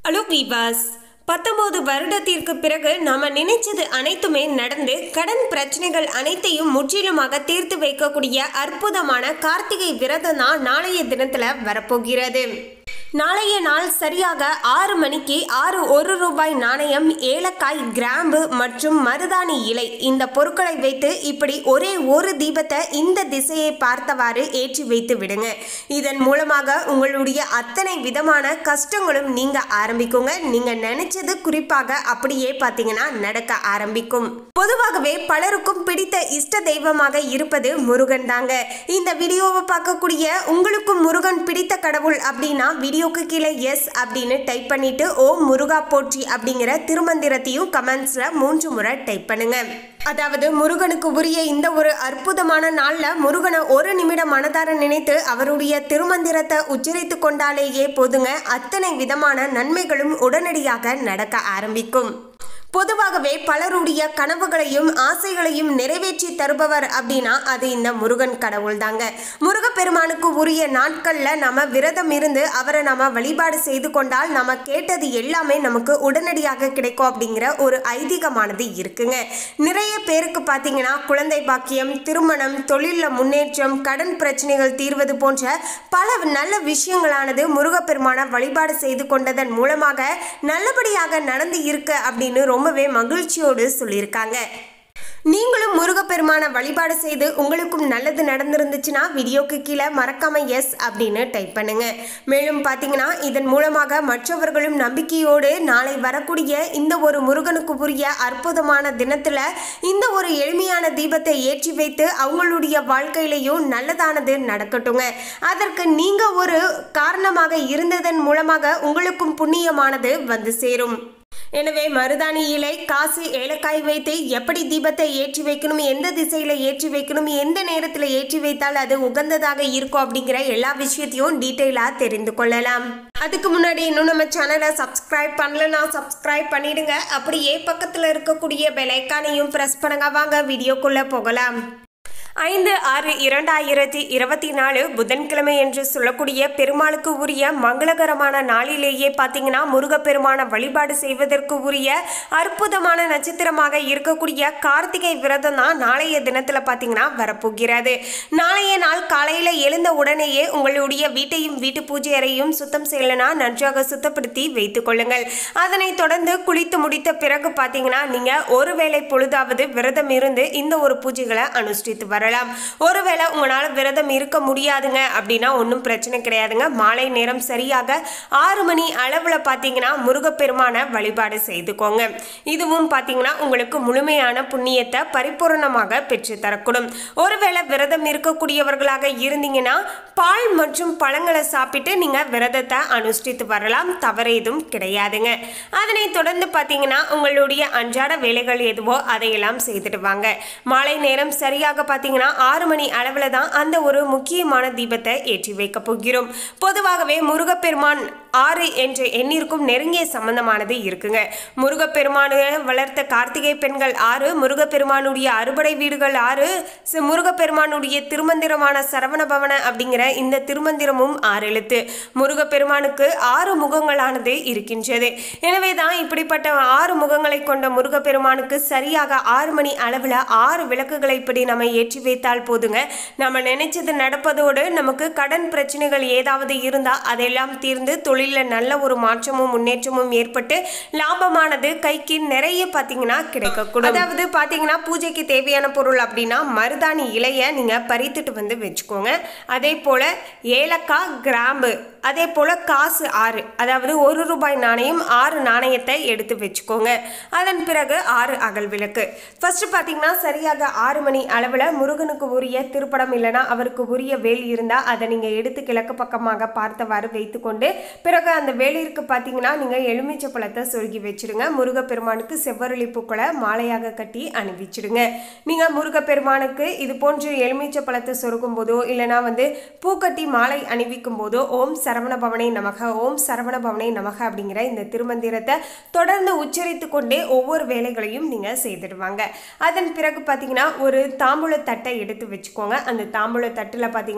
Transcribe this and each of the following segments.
hello வீவாஸ் பத்தொன்பது வருடத்திற்கு பிறகு நாம நினைச்சது அனைத்துமே நடந்து கடன் பிரச்சனைகள் அனைத்தையும் முற்றிலுமாக தீர்த்து வைக்கக்கூடிய அற்புதமான கார்த்திகை விரதம் தான் நாளைய தினத்துல வரப்போகிறது நாளைய நாள் சரியாக ஆறு மணிக்கு ஆறு ஒரு ரூபாய் நாணயம் ஏலக்காய் கிராம்பு மற்றும் மருதாணி இலை இந்த பொருட்களை வைத்து இப்படி ஒரே ஒரு தீபத்தை இந்த திசையை பார்த்தவாறு ஏற்றி வைத்து விடுங்க இதன் மூலமாக உங்களுடைய அத்தனை விதமான கஷ்டங்களும் நீங்க ஆரம்பிக்குங்க நீங்க நினைச்சது குறிப்பாக அப்படியே பார்த்தீங்கன்னா நடக்க ஆரம்பிக்கும் பொதுவாகவே பலருக்கும் பிடித்த இஷ்ட தெய்வமாக இருப்பது முருகன் தாங்க இந்த வீடியோவை பார்க்கக்கூடிய உங்களுக்கும் முருகன் பிடித்த கடவுள் அப்படின்னா வீடியோக்கு கீழே எஸ் அப்படின்னு டைப் பண்ணிட்டு ஓம் முருகா போற்றி அப்படிங்கிற திருமந்திரத்தையும் கமெண்ட்ஸ்ல மூன்று முறை டைப் பண்ணுங்க அதாவது முருகனுக்கு உரிய இந்த ஒரு அற்புதமான நாள்ல முருகனை ஒரு நிமிடம் மனதார நினைத்து அவருடைய திருமந்திரத்தை உச்சரித்து கொண்டாலேயே போதுங்க அத்தனை விதமான நன்மைகளும் உடனடியாக நடக்க ஆரம்பிக்கும் பொதுவாகவே பலருடைய கனவுகளையும் ஆசைகளையும் நிறைவேற்றி தருபவர் அப்படின்னா அது இந்த முருகன் கடவுள் தாங்க முருகப்பெருமானுக்கு உரிய நாட்கள்ல நம்ம விரதம் இருந்து அவரை நம்ம வழிபாடு செய்து கொண்டால் நம்ம கேட்டது எல்லாமே நமக்கு உடனடியாக கிடைக்கும் அப்படிங்கிற ஒரு ஐதீகமானது இருக்குங்க நிறைய பேருக்கு பார்த்தீங்கன்னா குழந்தை பாக்கியம் திருமணம் தொழிலில் முன்னேற்றம் கடன் பிரச்சனைகள் தீர்வது போன்ற பல நல்ல விஷயங்களானது முருகப்பெருமான வழிபாடு செய்து கொண்டதன் மூலமாக நல்லபடியாக நடந்து இருக்கு அப்படின்னு ரொம்பவே மகிழ்ச்சியோடு சொல்லியிருக்காங்க நீங்களும் முருகப்பெருமான வழிபாடு செய்து உங்களுக்கும் நல்லது நடந்திருந்துச்சுன்னா வீடியோக்கு கீழே மறக்காம எஸ் அப்படின்னு டைப் பண்ணுங்க மேலும் பார்த்தீங்கன்னா இதன் மூலமாக மற்றவர்களும் நம்பிக்கையோடு நாளை வரக்கூடிய இந்த ஒரு முருகனுக்கு உரிய அற்புதமான தினத்துல இந்த ஒரு எளிமையான தீபத்தை ஏற்றி வைத்து அவங்களுடைய வாழ்க்கையிலையும் நல்லதானது நடக்கட்டுங்க அதற்கு நீங்க ஒரு காரணமாக இருந்ததன் மூலமாக உங்களுக்கும் புண்ணியமானது வந்து சேரும் எனவே மருதாணி இலை காசு ஏலக்காய் வைத்து எப்படி தீபத்தை ஏற்றி வைக்கணும் எந்த திசையில ஏற்றி வைக்கணும் எந்த நேரத்தில் ஏற்றி வைத்தால் அது உகந்ததாக இருக்கும் அப்படிங்கிற எல்லா விஷயத்தையும் டீட்டெயிலாக தெரிந்து கொள்ளலாம் அதுக்கு முன்னாடி இன்னும் நம்ம சேனலை சப்ஸ்கிரைப் பண்ணலன்னா சப்ஸ்கிரைப் பண்ணிடுங்க அப்படியே பக்கத்தில் இருக்கக்கூடிய பெலைக்கானையும் ப்ரெஸ் பண்ணுங்க வாங்க வீடியோக்குள்ளே போகலாம் ஐந்து ஆறு இரண்டாயிரத்தி இருபத்தி நாலு புதன்கிழமை என்று சொல்லக்கூடிய பெருமாளுக்கு உரிய மங்களகரமான நாளிலேயே பார்த்தீங்கன்னா முருகப்பெருமான வழிபாடு செய்வதற்கு உரிய அற்புதமான நட்சத்திரமாக இருக்கக்கூடிய கார்த்திகை விரதம் தான் நாளைய தினத்தில் பார்த்தீங்கன்னா வரப்போகிறது நாளைய நாள் காலையில் எழுந்த உடனேயே உங்களுடைய வீட்டையும் வீட்டு பூஜை அறையும் சுத்தம் செய்யலனா நன்றாக சுத்தப்படுத்தி வைத்துக் கொள்ளுங்கள் அதனைத் தொடர்ந்து குளித்து முடித்த பிறகு பார்த்தீங்கன்னா நீங்கள் ஒருவேளை பொழுதாவது விரதம் இருந்து இந்த ஒரு பூஜைகளை அனுஷ்டித்து வர வரலாம் ஒருவேளை உங்களால் விரதம் இருக்க முடியாதுங்க அப்படின்னா ஒன்றும் பிரச்சனை கிடையாதுங்க மாலை நேரம் சரியாக ஆறு மணி அளவில் பார்த்தீங்கன்னா முருகப்பெருமான வழிபாடு செய்துக்கோங்க இதுவும் பார்த்தீங்கன்னா உங்களுக்கு முழுமையான புண்ணியத்தை பரிபூரணமாக பெற்று தரக்கூடும் ஒருவேளை விரதம் இருக்கக்கூடியவர்களாக இருந்தீங்கன்னா பால் மற்றும் பழங்களை சாப்பிட்டு நீங்கள் விரதத்தை அனுஷ்டித்து வரலாம் தவறு எதுவும் கிடையாதுங்க அதனை தொடர்ந்து பார்த்தீங்கன்னா உங்களுடைய அன்றாட வேலைகள் எதுவோ அதையெல்லாம் செய்துட்டு வாங்க மாலை நேரம் சரியாக பார்த்தீங்கன்னா பார்த்தீங்கன்னா ஆறு மணி அளவில் தான் அந்த ஒரு முக்கியமான தீபத்தை ஏற்றி வைக்க போகிறோம் பொதுவாகவே முருகப்பெருமான் ஆறு என்ற எண்ணிற்கும் நெருங்கிய சம்பந்தமானது இருக்குங்க முருகப்பெருமானு வளர்த்த கார்த்திகை பெண்கள் ஆறு முருகப்பெருமானுடைய அறுபடை வீடுகள் ஆறு முருகப்பெருமானுடைய திருமந்திரமான சரவண பவன அப்படிங்கிற இந்த திருமந்திரமும் ஆறு எழுத்து முருகப்பெருமானுக்கு ஆறு முகங்களானது இருக்கின்றது எனவே தான் இப்படிப்பட்ட ஆறு முகங்களை கொண்ட முருகப்பெருமானுக்கு சரியாக ஆறு மணி அளவில் ஆறு விளக்குகளை இப்படி நம்ம ஏற்றி வைத்தால் போதுங்க நம்ம நினைச்சது நடப்பதோடு நமக்கு கடன் பிரச்சனைகள் ஏதாவது இருந்தால் அதெல்லாம் தீர்ந்து தொழிலில் நல்ல ஒரு மாற்றமும் முன்னேற்றமும் ஏற்பட்டு லாபமானது கைக்கு நிறைய பார்த்தீங்கன்னா கிடைக்கக்கூடும் அதாவது பார்த்தீங்கன்னா பூஜைக்கு தேவையான பொருள் அப்படின்னா மருதாணி இலையை நீங்கள் பறித்துட்டு வந்து வச்சுக்கோங்க அதே போல் ஏலக்காய் கிராம்பு அதே போல் காசு ஆறு அதாவது ஒரு ரூபாய் நாணயம் ஆறு நாணயத்தை எடுத்து வச்சுக்கோங்க அதன் பிறகு ஆறு அகல் விளக்கு ஃபர்ஸ்ட் பார்த்தீங்கன்னா சரியாக ஆறு மணி அளவில் முருகனுக்கு உரிய திருப்படம் இல்லைனா அவருக்கு உரிய வேல் இருந்தால் அதை நீங்கள் எடுத்து கிழக்கு பக்கமாக பார்த்தவாறு வைத்துக்கொண்டு பிறகு அந்த வேலிற்கு பார்த்தீங்கன்னா நீங்கள் எலுமிச்சை பழத்தை சொருகி வச்சிடுங்க முருகப்பெருமானுக்கு செவ்வரளி பூக்களை மாலையாக கட்டி அணிவிச்சிடுங்க நீங்கள் முருகப்பெருமானுக்கு இது போன்று எலுமிச்சை பழத்தை சொருகும் போதோ இல்லைனா வந்து பூக்கட்டி மாலை அணிவிக்கும் போதோ ஓம் சரவண பவனை நமக ஓம் சரவண பவனை நமக அப்படிங்கிற இந்த திருமந்திரத்தை தொடர்ந்து உச்சரித்து கொண்டே ஒவ்வொரு வேலைகளையும் நீங்கள் செய்துடுவாங்க அதன் பிறகு பார்த்தீங்கன்னா ஒரு தாம்பூல தட்டை எடுத்து வச்சுக்கோங்க அந்த தாம்பூல தட்டில் பார்த்தீங்கன்னா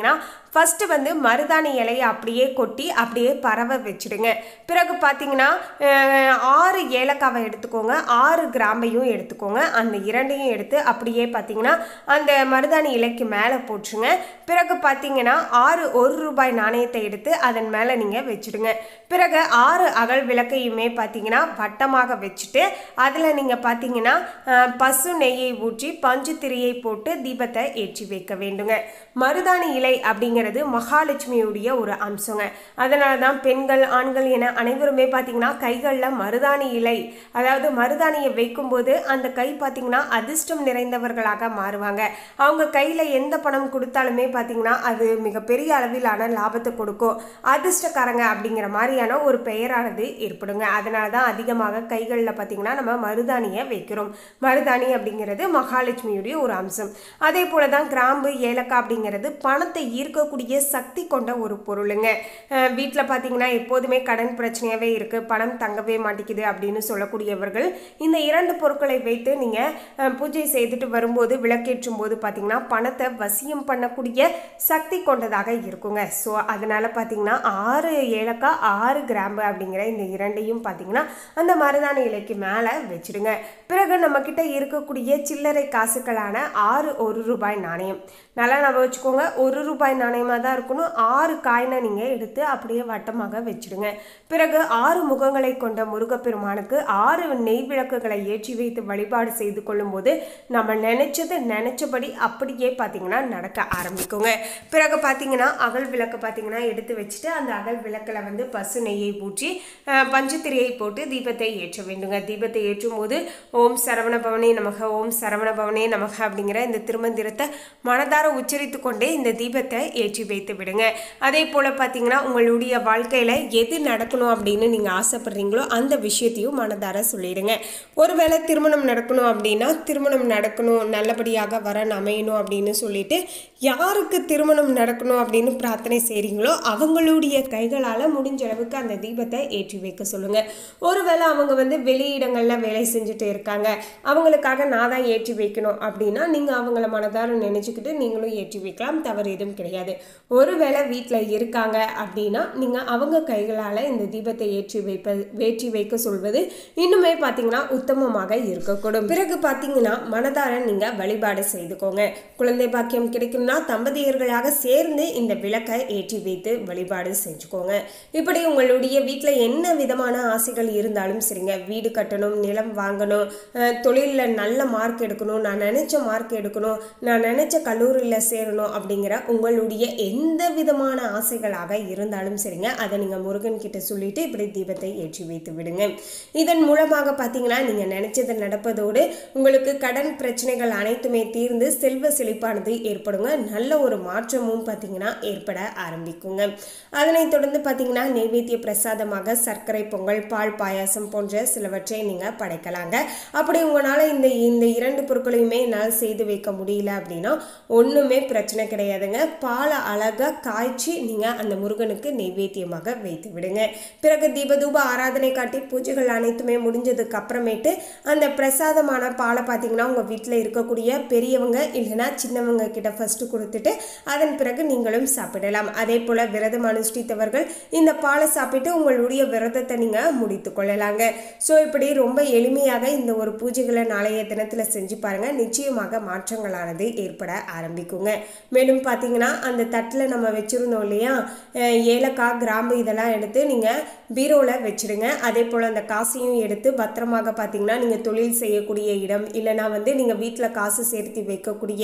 ஃபஸ்ட்டு வந்து மருதாணி இலையை அப்படியே கொட்டி அப்படியே பரவ வச்சுடுங்க பிறகு பார்த்தீங்கன்னா அஹ், ஆறு ஏலக்காவை எடுத்துக்கோங்க ஆறு கிராம்பையும் எடுத்துக்கோங்க அந்த இரண்டையும் எடுத்து அப்படியே பார்த்தீங்கன்னா அந்த மருதாணி இலைக்கு மேலே போட்டுருங்க பிறகு பார்த்தீங்கன்னா ஆறு ஒரு ரூபாய் நாணயத்தை எடுத்து அதன் மேலே நீங்கள் வச்சுடுங்க பிறகு ஆறு அகல் விளக்கையுமே பார்த்தீங்கன்னா வட்டமாக வச்சுட்டு அதில் நீங்கள் பார்த்தீங்கன்னா அஹ், பசு நெய்யை ஊற்றி பஞ்சு திரியை போட்டு தீபத்தை ஏற்றி வைக்க வேண்டுங்க மருதாணி இலை அப்படிங்கிறது மகாலட்சுமியுடைய ஒரு அம்சங்க அதனால தான் பெண்கள் ஆண்கள் என அனைவருமே பார்த்தீங்கன்னா கைகளில் மருதாணி இலை அதாவது மருதாணியை வைக்கும்போது அந்த கை பார்த்தீங்கன்னா அதிர்ஷ்டம் நிறைந்தவர்களாக மாறுவாங்க அவங்க கையில் எந்த பணம் கொடுத்தாலுமே பார்த்தீங்கன்னா அது மிகப்பெரிய அளவிலான லாபத்தை கொடுக்கும் அதிர்ஷ்டக்காரங்க அப்படிங்கிற மாதிரியான ஒரு பெயரானது ஏற்படுங்க அதனால தான் அதிகமாக கைகளில் பார்த்தீங்கன்னா நம்ம மருதாணியை வைக்கிறோம் மருதாணி அப்படிங்கிறது மகாலட்சுமியுடைய ஒரு அம்சம் அதே போல தான் கிராம்பு ஏலக்காய் அப்படிங்கிறது பணத்தை ஈர்க்கக்கூடிய சக்தி கொண்ட ஒரு பொருளுங்க வீட்டில் பார்த்தீங்கன்னா எப்போதுமே கடன் பிரச்சனையாகவே இருக்குது பணம் தங்கவே மாட்டேங்குது அப்படின்னு சொல்லக்கூடியவர்கள் இந்த இரண்டு பொருட்களை வைத்து நீங்கள் பூஜை செய்துட்டு வரும்போது விளக்கேற்றும் போது பார்த்தீங்கன்னா பணத்தை வசியம் பண்ணக்கூடிய சக்தி கொண்டதாக இருக்குங்க ஸோ அதனால பார்த்தீங்கன்னா ஆறு ஏலக்காய் ஆறு கிராம்பு அப்படிங்கிற இந்த இரண்டையும் பார்த்தீங்கன்னா அந்த மருதாணி இலைக்கு மேலே வச்சிடுங்க பிறகு நம்ம கிட்ட இருக்கக்கூடிய சில்லறை காசுகளான ஆறு ஒரு ரூபாய் நாணயம் நல்லா நம்ம வச்சுக்கோங்க ஒரு ரூபாய் நாணயமாக தான் இருக்கணும் ஆறு காயினை நீங்கள் எடுத்து அப்படியே வட்டமாக வச்சிடுங்க பிறகு ஆறு முகங்களை கொண்ட முருகப்பெருமானுக்கு ஆறு நெய் விளக்குகளை ஏற்றி வைத்து வழிபாடு செய்து கொள்ளும்போது நம்ம நினைச்சது நினைச்சபடி அப்படியே பார்த்தீங்கன்னா நடக்க ஆரம்பிக்குங்க பிறகு பார்த்தீங்கன்னா அகல் விளக்கு பார்த்தீங்கன்னா எடுத்து வச்சுட்டு அந்த அகல் விளக்கில் வந்து பசு நெய்யை ஊற்றி அஹ், பஞ்சுத்திரியை போட்டு தீபத்தை ஏற்ற வேண்டுங்க தீபத்தை ஏற்றும் போது ஓம் சரவண பவனே நமக ஓம் சரவண பவனே நமக அப்படிங்கிற இந்த திருமந்திரத்தை மனதார உச்சரித்து கொண்டே இந்த தீபத்தை ஏற்றி வைத்து விடுங்க அதே போல் பார்த்தீங்கன்னா உங்களுடைய வாழ்க்கையில் எது நடக்கணும் அப்படின்னு நீங்கள் ஆசைப்படுறீங்களோ அந்த விஷயத்தையும் மனதார சொல்லிடுங்க ஒருவேளை திருமணம் நடக்கணும் அப்படின்னா திருமணம் நடக்கணும் நல்லபடியாக வரன் அமையணும் அப்படின்னு சொல்லிட்டு யாருக்கு திருமணம் நடக்கணும் அப்படின்னு பிரார்த்தனை செய்கிறீங்களோ அவங்களுடைய கைகளால் முடிஞ்ச அளவுக்கு அந்த தீபத்தை ஏற்றி வைக்க சொல்லுங்கள் ஒருவேளை அவங்க வந்து வெளியிடங்களில் வேலை செஞ்சுட்டு இருக்காங்க அவங்களுக்காக நான் தான் ஏற்றி வைக்கணும் அப்படின்னா நீங்கள் அவங்கள மனதார நினச்சிக்கிட்டு நீங்களும் ஏற்றி வைக்கலாம் தவறு எதுவும் கிடையாது ஒருவேளை வீட்டில் இருக்காங்க அப்படின்னா நீங்கள் அவங்க கைகளால் இந்த தீபத்தை ஏற்றி வைப்ப ஏற்றி வைக்க சொல்வது இன்னுமே பார்த்தீங்கன்னா உத்தமமாக இருக்கக்கூடும் பிறகு பார்த்தீங்கன்னா மனதார நீங்கள் வழிபாடு செய்துக்கோங்க குழந்தை பாக்கியம் கிடைக்கும்னா தம்பதியர்களாக சேர்ந்து இந்த விளக்கை ஏற்றி வைத்து வழிபாடு செஞ்சுக்கோங்க இப்படி உங்களுடைய வீட்டில் என்ன விதமான ஆசைகள் இருந்தாலும் சரிங்க வீடு கட்டணும் நிலம் வாங்கணும் அஹ், தொழிலில் நல்ல மார்க் எடுக்கணும் நான் நினச்ச மார்க் எடுக்கணும் நான் நினச்ச கல்லூரியில் சேரணும் அப்படிங்கிற உங்களுடைய எந்த விதமான ஆசைகளாக இருந்தாலும் சரிங்க அதை நீங்கள் முருகன் கிட்ட சொல்லிட்டு இப்படி தீபத்தை ஏற்றி வைத்து விடுங்க இதன் மூலமாக பார்த்தீங்கன்னா நீங்கள் நினைச்சது நடப்பதோடு உங்களுக்கு கடன் பிரச்சனைகள் அனைத்துமே தீர்ந்து செல்வ செழிப்பானது ஏற்படுங்க நல்ல ஒரு மாற்றமும் பார்த்தீங்கன்னா ஏற்பட ஆரம்பிக்குங்க அதனைத் தொடர்ந்து பார்த்தீங்கன்னா நைவேத்திய பிரசாதமாக சர்க்கரை பொங்கல் பால் பாயாசம் போன்ற சிலவற்றை நீங்கள் படைக்கலாங்க அப்படி உங்களால் இந்த இந்த இரண்டு பொருட்களையுமே என்னால் செய்து வைக்க முடியல அப்படின்னா ஒன்றுமே பிரச்சனை கிடையாதுங்க பாலை அழகாக காய்ச்சி நீங்கள் அந்த முருகனுக்கு நைவேத்தியமாக வைத்து விடுங்க பிறகு தீபதூப ஆராதனை காட்டி பூஜைகள் அனைத்துமே முடிஞ்சதுக்கு அப்புறமேட்டு அந்த பிரசாதமான பாலை பார்த்தீங்கன்னா உங்கள் வீட்டில் இருக்கக்கூடிய பெரியவங்க இல்லைன்னா சின்னவங்க கிட்ட ஃபஸ்ட்டு கொடுத்துட்டு அதன் பிறகு நீங்களும் சாப்பிடலாம் அதே போல் விரதம் அனுஷ்டித்தவர்கள் இந்த பாலை சாப்பிட்டு உங்களுடைய விரதத்தை நீங்கள் முடித்து கொள்ளலாங்க ஸோ இப்படி ரொம்ப எளிமையாக இந்த ஒரு பூஜைகளை நாளைய தினத்தில் செஞ்சு பாருங்கள் நிச்சயமாக மாற்றங்களானது ஏற்பட ஆரம்பிக்குங்க மேலும் பார்த்தீங்கன்னா அந்த தட்டில் நம்ம வச்சுருந்தோம் இல்லையா அஹ் ஏலக்காய் கிராம்பு இதெல்லாம் எடுத்து நீங்கள் பீரோவில் வச்சுடுங்க அதே போல் அந்த காசையும் எடுத்து பத்திரமாக பார்த்தீங்கன்னா நீங்கள் தொழில் செய்யக்கூடிய இடம் இல்லைனா வந்து நீங்கள் வீட்டில் காசு சேர்த்து வைக்கக்கூடிய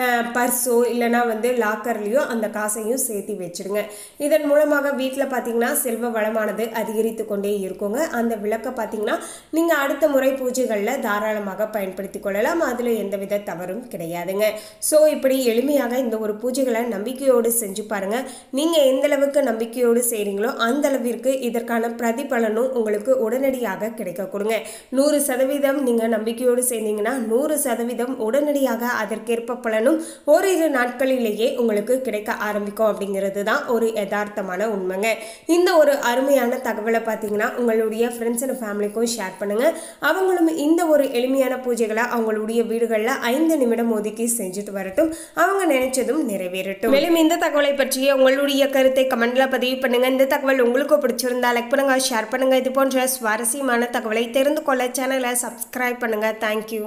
பர்ஸோ இல்லைனா வந்து லாக்கர்லேயோ அந்த காசையும் சேர்த்து வச்சுடுங்க இதன் மூலமாக வீட்டில் பார்த்தீங்கன்னா செல்வ வளமானது அதிகரித்து கொண்டே இருக்குங்க அந்த விளக்கை பார்த்தீங்கன்னா நீங்கள் அடுத்த முறை பூஜைகளில் தாராளமாக பயன்படுத்தி கொள்ளலாம் அதில் எந்தவித தவறும் கிடையாதுங்க ஸோ இப்படி எளிமையாக இந்த ஒரு பூஜைகளை நம்பிக்கையோடு செஞ்சு பாருங்க நீங்கள் எந்த அளவுக்கு நம்பிக்கையோடு செய்கிறீங்களோ அந்த அளவிற்கு இதற்கு அதற்கான பிரதிபலனும் உங்களுக்கு உடனடியாக கிடைக்க கொடுங்க நூறு சதவீதம் நீங்கள் நம்பிக்கையோடு செய்தீங்கன்னா நூறு சதவீதம் உடனடியாக அதற்கேற்ப பலனும் ஓரிரு நாட்களிலேயே உங்களுக்கு கிடைக்க ஆரம்பிக்கும் அப்படிங்கிறது தான் ஒரு யதார்த்தமான உண்மைங்க இந்த ஒரு அருமையான தகவலை பார்த்தீங்கன்னா உங்களுடைய ஃப்ரெண்ட்ஸ் அண்ட் ஃபேமிலிக்கும் ஷேர் பண்ணுங்கள் அவங்களும் இந்த ஒரு எளிமையான பூஜைகளை அவங்களுடைய வீடுகளில் ஐந்து நிமிடம் ஒதுக்கி செஞ்சுட்டு வரட்டும் அவங்க நினைச்சதும் நிறைவேறட்டும் மேலும் இந்த தகவலை பற்றிய உங்களுடைய கருத்தை கமெண்ட்ல பதிவு பண்ணுங்க இந்த தகவல் உங்களுக்கு பிடிச்சிருந்தா லைக் பண்ணுங்க ஷேர் பண்ணுங்க இது போன்ற சுவாரஸ்யமான தகவலை தெரிந்து கொள்ள சேனலை சப்ஸ்கிரைப் பண்ணுங்க தேங்க்யூ